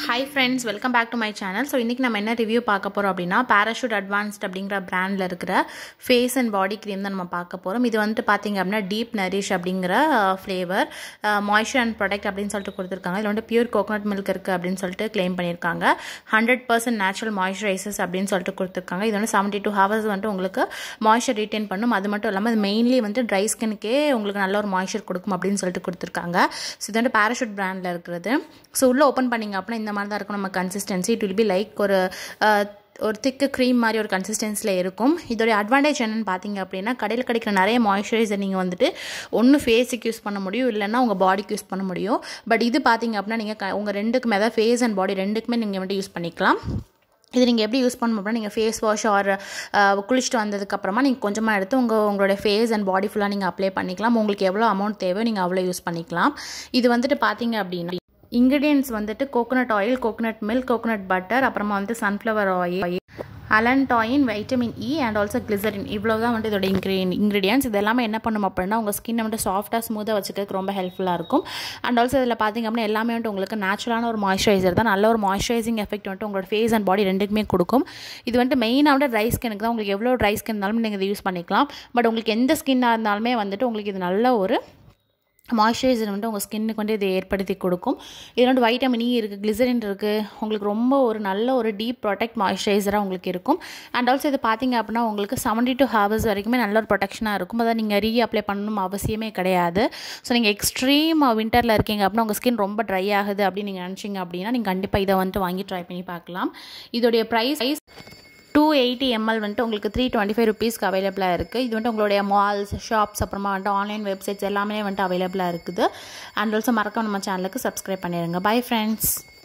high friends welcome back to my channel so இன்றைக்கி நம்ம என்ன ரிவ்யூ பார்க்க போகிறோம் அப்படின்னா பேராஷூட் அட்வான்ஸ்ட் அப்படிங்கிற பிராண்டில் இருக்கிற ஃபேஸ் அண்ட் பாடி க்ரீம் தான் நம்ம பார்க்க போகிறோம் இது வந்துட்டு பார்த்தீங்க அப்படின்னா டீப் நரிஷ் அப்படிங்கிற ஃப்ளேவர் மாய்ஸ்சர் அண்ட் ப்ராடக்ட் அப்படின்னு சொல்லிட்டு கொடுத்துருக்காங்க இதில் வந்து பியூர் கோகோனட் மில்க் இருக்குது அப்படின்னு சொல்லிட்டு கிளைம் பண்ணியிருக்காங்க ஹண்ட்ரட் பர்சன்ட் நேச்சுரல் மாய்ஸ்சரைசர்ஸ் அப்படின்னு சொல்லிட்டு கொடுத்துருக்காங்க இது வந்து செவன்ட்டி டூ ஹவர்ஸ் வந்துட்டு உங்களுக்கு மாய்ஸ்சர் ரீட்டைன் பண்ணும் அது மட்டும் இல்லாமல் அது மெயின்லி வந்து ட்ரை ஸ்கின்னுக்கே உங்களுக்கு நல்ல ஒரு மாய்ஸ்சர் கொடுக்கும் அப்படின்னு சொல்லிட்டு கொடுத்துருக்காங்க ஸோ இது வந்து பேராஷூட் பிராண்டில் இருக்கிறது ஸோ உள்ளே ஓப்பன் பண்ணிங்க அப்படின்னா இந்த மாதிரி தான் இருக்கும் நம்ம consistency it will be like ஒரு ஒரு திக்கு க்ரீம் மாதிரி ஒரு கன்சிஸ்டன்சியில் இருக்கும் இதோடைய அட்வான்டேஜ் என்னென்னு பார்த்தீங்க அப்படின்னா கடையில் கிடைக்கிற நிறைய மாய்ஸ்சரைசர் நீங்கள் வந்துட்டு ஒன்று ஃபேஸுக்கு யூஸ் பண்ண முடியும் இல்லைன்னா உங்கள் பாடிக்கு யூஸ் பண்ண முடியும் பட் இது பார்த்தீங்க அப்படின்னா நீங்கள் க உங்கள் ரெண்டுக்குமே அதாவது ஃபேஸ் அண்ட் பாடி ரெண்டுக்குமே நீங்கள் வந்துட்டு யூஸ் பண்ணிக்கலாம் இது நீங்கள் எப்படி யூஸ் பண்ணணும் அப்படின்னா நீங்கள் ஃபேஸ் வாஷ் ஆர் குளிச்சுட்டு வந்ததுக்கப்புறமா நீங்கள் கொஞ்சமாக எடுத்து உங்கள் உங்களுடைய ஃபேஸ் அண்ட் பாடி ஃபுல்லாக நீங்கள் அப்ளை பண்ணிக்கலாம் உங்களுக்கு எவ்வளோ அமௌண்ட் தேவையோ நீங்கள் அவ்வளோ யூஸ் பண்ணிக்கலாம் இது வந்துட்டு பார்த்தீங்க அப்படின்னா இன்க்ரீடியன்ஸ் வந்துட்டு coconut oil coconut milk coconut butter அப்புறமா வந்து sunflower oil allantoin vitamin E and also glycerin இவ்வளோ தான் வந்து இதோட இன்க்ரீ இன்க்ரீடியன்ஸ் இது எல்லாமே என்ன பண்ணும் அப்படின்னா உங்கள் ஸ்கின் வந்து சாஃப்டாக ஸ்மூத்தாக வச்சுக்கிறதுக்கு ரொம்ப ஹெல்ப்ஃபுல்லாக இருக்கும் அண்ட் ஆல்சோ இதில் பார்த்திங்க அப்படின்னா எல்லாமே வந்துட்டு உங்களுக்கு நேச்சுரலான ஒரு மாய்ஸ்சரைசர் தான் நல்ல ஒரு மாய்ஸ்சரைசிங் எஃபெக்ட் வந்துட்டு உங்களோட ஃபேஸ் அண்ட் பாடி ரெண்டுக்குமே கொடுக்கும் இது வந்துட்டு மெயினாக வந்து ட்ரை ஸ்கினுக்கு தான் உங்களுக்கு எவ்வளோ ட்ரை ஸ்கின் இருந்தாலும் நீங்கள் இதை யூஸ் பண்ணிக்கலாம் பட் உங்களுக்கு எந்த ஸ்கின்னாக இருந்தாலுமே வந்துட்டு உங்களுக்கு இது நல்ல ஒரு மாய்ஸ்சரைசர் வந்து உங்கள் ஸ்கின்னுக்கு வந்து இதை ஏற்படுத்தி கொடுக்கும் இதில் வந்து வைட்டமின் இ இருக்குது கிளிசரின் இருக்குது உங்களுக்கு ரொம்ப ஒரு நல்ல ஒரு டீப் ப்ரொடெக்ட் மாய்ஸ்சரைசராக உங்களுக்கு இருக்கும் அண்ட் ஆல்சோ இது பார்த்தீங்க அப்படின்னா உங்களுக்கு செவன்டி டூ ஹவர்ஸ் வரைக்குமே நல்ல ஒரு ப்ரொடெக்ஷனாக இருக்கும் அதான் நீங்கள் ரீ அப்ளை பண்ணணும் அவசியமே கிடையாது ஸோ நீங்கள் எக்ஸ்ட்ரீம் விண்டரில் இருக்கீங்க அப்படின்னா உங்கள் ஸ்கின் ரொம்ப ட்ரை ஆகுது அப்படின்னு நீங்கள் நினச்சிங்க அப்படின்னா நீங்கள் கண்டிப்பாக இதை வந்துட்டு வாங்கி ட்ரை பண்ணி பார்க்கலாம் இதோடைய ப்ரைஸ் டூ எயிட்டி எம்எல் வந்துட்டு உங்களுக்கு த்ரீ டுவெண்ட்டி ஃபைவ் ருபீஸ்க்கு அவைலபிளாக இருக்குது இது வந்துட்டு உங்களுடைய மால்ஸ் ஷாப்ஸ் அப்புறமா வந்துட்டு ஆன்லைன் வெப்சைட்ஸ் எல்லாமே வந்துட்டு அவைலபிளாக இருக்குது அண்ட் ஆல்சோ மறக்காம நம்ம சேனலுக்கு சப்ஸ்கிரைப் பண்ணிடுங்க பை ஃப்ரெண்ட்ஸ்